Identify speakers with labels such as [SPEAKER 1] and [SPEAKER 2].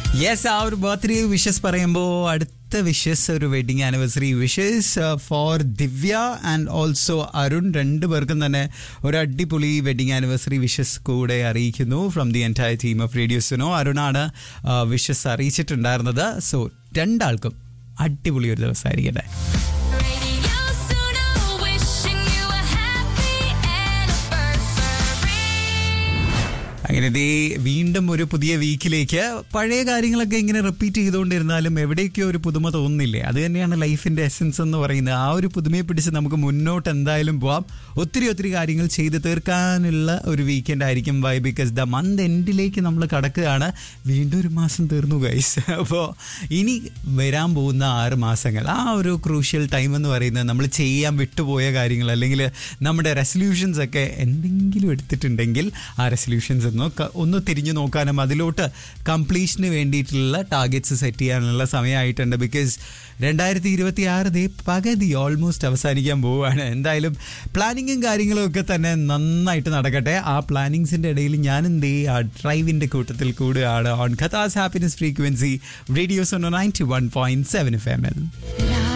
[SPEAKER 1] Yes ആ ഒരു birthday wishes പറയുമ്പോൾ അടുത്ത വിഷസ് ഒരു wedding anniversary wishes for Divya and also Arun രണ്ടു പേർക്കും തന്നെ ഒരു അടിപൊളി വെഡിങ് ആനിവേഴ്സറി വിഷസ് കൂടെ അറിയിക്കുന്നു from the entire team of റേഡിയോസിനോ അരുണാണ് വിഷസ് അറിയിച്ചിട്ടുണ്ടായിരുന്നത് സോ രണ്ടാൾക്കും അടിപൊളി ഒരു ദിവസമായിരിക്കട്ടെ
[SPEAKER 2] Radio Suno, wishing you a happy anniversary.
[SPEAKER 1] അങ്ങനെ ദേ വീണ്ടും ഒരു പുതിയ വീക്കിലേക്ക് പഴയ കാര്യങ്ങളൊക്കെ ഇങ്ങനെ റിപ്പീറ്റ് ചെയ്തുകൊണ്ടിരുന്നാലും എവിടേക്കോ ഒരു പുതുമ തോന്നുന്നില്ലേ അത് തന്നെയാണ് ലൈഫിന്റെ എസൻസ് എന്ന് പറയുന്നത് ആ ഒരു പുതുമയെ പിടിച്ച് നമുക്ക് മുന്നോട്ട് എന്തായാലും പോവാം ഒത്തിരി ഒത്തിരി കാര്യങ്ങൾ ചെയ്ത് തീർക്കാനുള്ള ഒരു വീക്കെൻഡ് ആയിരിക്കും വൈ ബിക്കോസ് ദ മന്ത് എൻഡിലേക്ക് നമ്മൾ കടക്കുകയാണ് വീണ്ടും ഒരു മാസം തീർന്നു ഗൈസ് അപ്പോൾ ഇനി വരാൻ പോകുന്ന ആറ് മാസങ്ങൾ ആ ഒരു ക്രൂഷ്യൽ ടൈം എന്ന് പറയുന്നത് നമ്മൾ ചെയ്യാൻ വിട്ടുപോയ കാര്യങ്ങൾ അല്ലെങ്കിൽ നമ്മുടെ റെസൊല്യൂഷൻസ് ഒക്കെ എന്തെങ്കിലും എടുത്തിട്ടുണ്ടെങ്കിൽ ആ റെസൊല്യൂഷൻസ് ഒന്ന് ക- ഒന്ന് തിരിഞ്ഞു നോക്കാനും അതിലോട്ട് കംപ്ലീഷന് വേണ്ടിയിട്ടുള്ള ടാർഗറ്റ്സ് സെറ്റ് ചെയ്യാനുള്ള സമയമായിട്ടുണ്ട് ബിക്കോസ് രണ്ടായിരത്തി ഇരുപത്തി ആറ് ദേ പകുതി ഓൾമോസ്റ്റ് അവസാനിക്കാൻ പോവുകയാണ് എന്തായാലും പ്ലാനിങ്ങും കാര്യങ്ങളും ഒക്കെ തന്നെ നന്നായിട്ട് നടക്കട്ടെ ആ പ്ലാനിങ്സിൻ്റെ ഇടയിൽ ഞാനും ദേ ആ ഡ്രൈവിൻ്റെ കൂട്ടത്തിൽ കൂടുകയാണ് on Qatar's happiness frequency radio's ninety one point seven F M L